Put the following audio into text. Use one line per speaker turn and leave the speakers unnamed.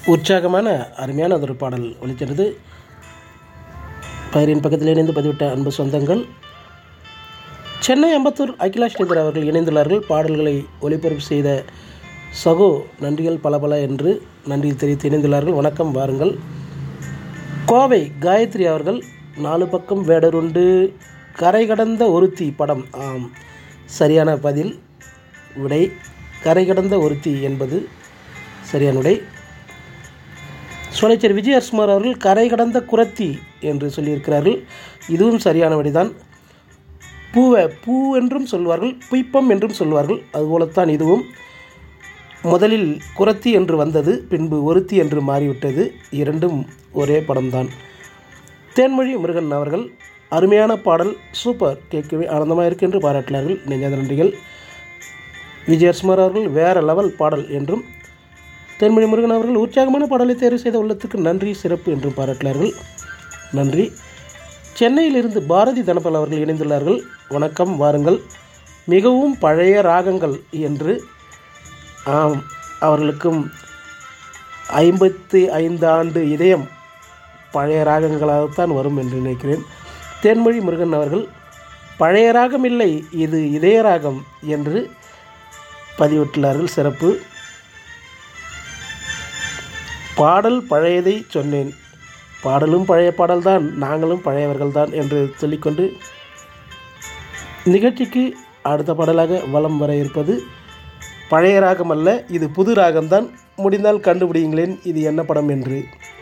உற்சாகமான அருமையான ஒரு பாடல் ஒலிக்கிறது பயிரின் பக்கத்தில் இணைந்து பதிவிட்ட அன்பு சொந்தங்கள் சென்னை அம்பத்தூர் அகிலா ஸ்ரீதர் அவர்கள் இணைந்துள்ளார்கள் பாடல்களை ஒளிபரப்பு செய்த சகோ நன்றிகள் பல பல என்று நன்றி தெரிவித்து இணைந்துள்ளார்கள் வணக்கம் வாருங்கள் கோவை காயத்ரி அவர்கள் நாலு பக்கம் வேடருண்டு கரை கடந்த ஒருத்தி படம் ஆம் சரியான பதில் விடை கரை கடந்த ஒருத்தி என்பது சரியான விடை சோலைச்சர் விஜய் அரசுமார் அவர்கள் கரை கடந்த குரத்தி என்று சொல்லியிருக்கிறார்கள் இதுவும் சரியான விடைதான் பூவை பூ என்றும் சொல்வார்கள் புய்ப்பம் என்றும் சொல்வார்கள் அதுபோலத்தான் இதுவும் முதலில் குரத்தி என்று வந்தது பின்பு ஒருத்தி என்று மாறிவிட்டது இரண்டும் ஒரே படம்தான் தேன்மொழி முருகன் அவர்கள் அருமையான பாடல் சூப்பர் கேட்கவே ஆனந்தமாக இருக்கு என்று பாராட்டினார்கள் நெஞ்சாத நன்றிகள் விஜயகுமார் அவர்கள் வேற லெவல் பாடல் என்றும் தேன்மொழி முருகன் அவர்கள் உற்சாகமான பாடலை தேர்வு செய்த உள்ளத்துக்கு நன்றி சிறப்பு என்றும் பாராட்டினார்கள் நன்றி சென்னையிலிருந்து பாரதி தனபால் அவர்கள் இணைந்துள்ளார்கள் வணக்கம் வாருங்கள் மிகவும் பழைய ராகங்கள் என்று ஆம் அவர்களுக்கும் ஐம்பத்தி ஐந்து ஆண்டு இதயம் பழைய ராகங்களாகத்தான் வரும் என்று நினைக்கிறேன் தேன்மொழி முருகன் அவர்கள் பழைய ராகம் இல்லை இது இதய ராகம் என்று பதிவிட்டுள்ளார்கள் சிறப்பு பாடல் பழையதை சொன்னேன் பாடலும் பழைய பாடல்தான் நாங்களும் பழையவர்கள்தான் என்று சொல்லிக்கொண்டு நிகழ்ச்சிக்கு அடுத்த பாடலாக வலம் வர இருப்பது பழைய ராகம் அல்ல இது புது ராகம்தான் முடிந்தால் கண்டுபிடியுங்களேன் இது என்ன படம் என்று